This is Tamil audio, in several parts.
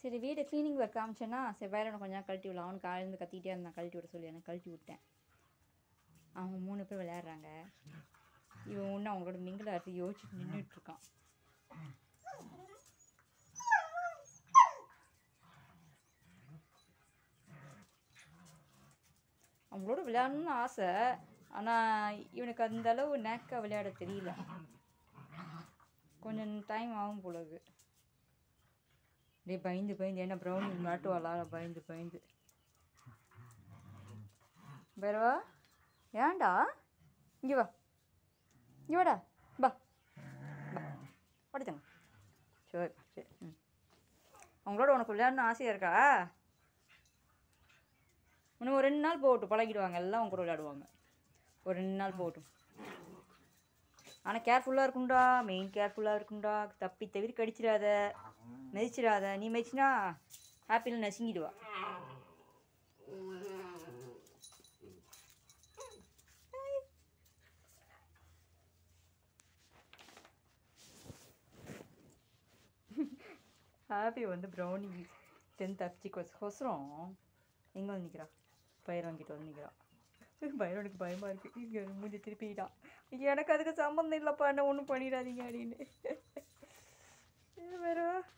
சரி வீடு க்ளீனிங் ஒர்க் காமிச்சேன்னா சரி பைரவனை கொஞ்ச நேரம் கழட்டி விடலாம் அவனுக்கு காலேருந்து கத்திக்கிட்டே இருந்தான் கழட்டி விட சொல்லி எனக்கு கழட்டி விட்டேன் அவங்க மூணு பேர் விளையாடுறாங்க இவன் ஒன்று அவங்களோட மிங்கில் அடுத்து யோசிச்சுட்டு நின்றுட்டு இருக்கான் அவங்களோட விளையாடணும்னு ஆசை ஆனால் இவனுக்கு அந்த அளவு நேக்காக விளையாட தெரியல கொஞ்சம் டைம் ஆகும் போல இருக்கு டேய் பயந்து பயந்து என்ன ப்ரௌனி மாட்டுவாளா பயந்து பயந்து பைரவா ஏன்டா இங்கே வா இங்கே வாடா பா பா ஓடித்தாங்க சரி சரி ம் அவங்களோட உனக்கு விளையாடணும் ஆசையாக இருக்கா இன்னும் ஒரு ரெண்டு நாள் போகட்டும் பழகிடுவாங்க எல்லாம் அவங்க கூட விளையாடுவாங்க ஒரு ரெண்டு நாள் போகட்டும் ஆனால் கேர்ஃபுல்லாக இருக்கும்டா மெயின் கேர்ஃபுல்லாக இருக்கும்டா தப்பி தவிர கடிச்சிடாத மிதிச்சிடாத நீ மிதிச்சினா ஆப்பிள் நசுங்கிடுவா ஹாப்பி வந்து ப்ரௌனி டென்த் அப்சிக்கோசரம் எங்கே வந்து நிற்கிறா பயிர் வாங்கிட்டு வந்து நிற்கிறா பைரவனுக்கு பயமாக இருக்குது இங்கே மூஞ்சி திருப்பிட்டான் எனக்கு அதுக்கு சம்மந்தம் இல்லைப்பா என்ன ஒன்றும் பண்ணிடாதீங்க அப்படின்னு வேற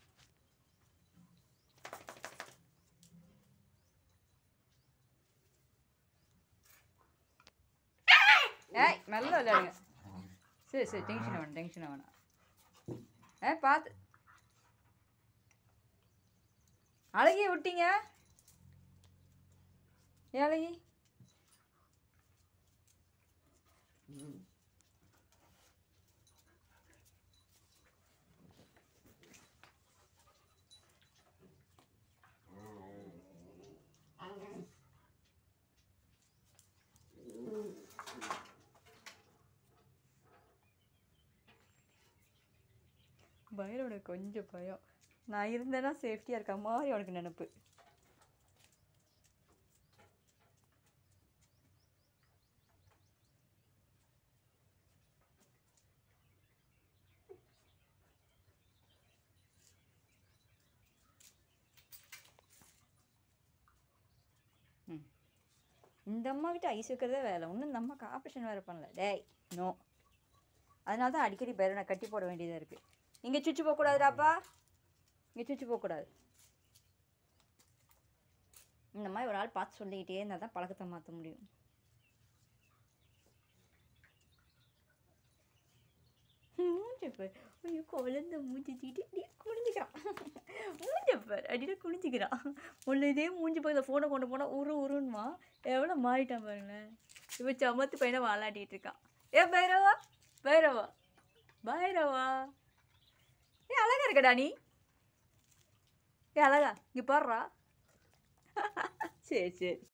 ஏய் மெல்ல விளையாடுங்க சரி சரி டென்ஷன் வேணாம் டென்ஷன் வேணாம் ஏ பார்த்து அழகிய விட்டீங்க ஏன் அழகி பைரவனுக்கு கொஞ்சம் பயம் நான் இருந்தேன்னா சேஃப்டியாக இருக்க மாதிரி அவனுக்கு நினப்பு ம் இந்த அம்மா கிட்ட ஐஸ் வைக்கிறதே வேலை இன்னும் இந்த அம்மாக்கு ஆப்ரேஷன் வேறு பண்ணல டேய் நோ அதனால தான் அடிக்கடி பைரவனை கட்டி போட வேண்டியதாக இருக்குது இங்கே சுச்சு போகக்கூடாதுடாப்பா இங்கே சுச்சு போகக்கூடாது இந்த மாதிரி ஒரு ஆள் பார்த்து சொல்லிக்கிட்டே இருந்தால் தான் பழக்கத்தை மாற்ற முடியும் மூஞ்சப்பர் ஐயோ குழந்த மூஞ்சிச்சிக்கிட்டு அப்படியே குனிஞ்சிக்கிறான் மூஞ்சப்பர் அப்படின்னு குனிஞ்சிக்கிறான் ஒன்று இதே மூஞ்சி போய் இந்த ஃபோனை கொண்டு போனால் உரு உருன்மா எவ்வளோ மாறிட்டான் பாருங்களேன் இப்போ சமத்து பையனை வாலாட்டிகிட்டு இருக்கான் ஏ பைரவா பைரவா பைரவா ஏ அழகா இருக்கடா நீ ஏ அழகா இங்கே பாடுறா சரி சரி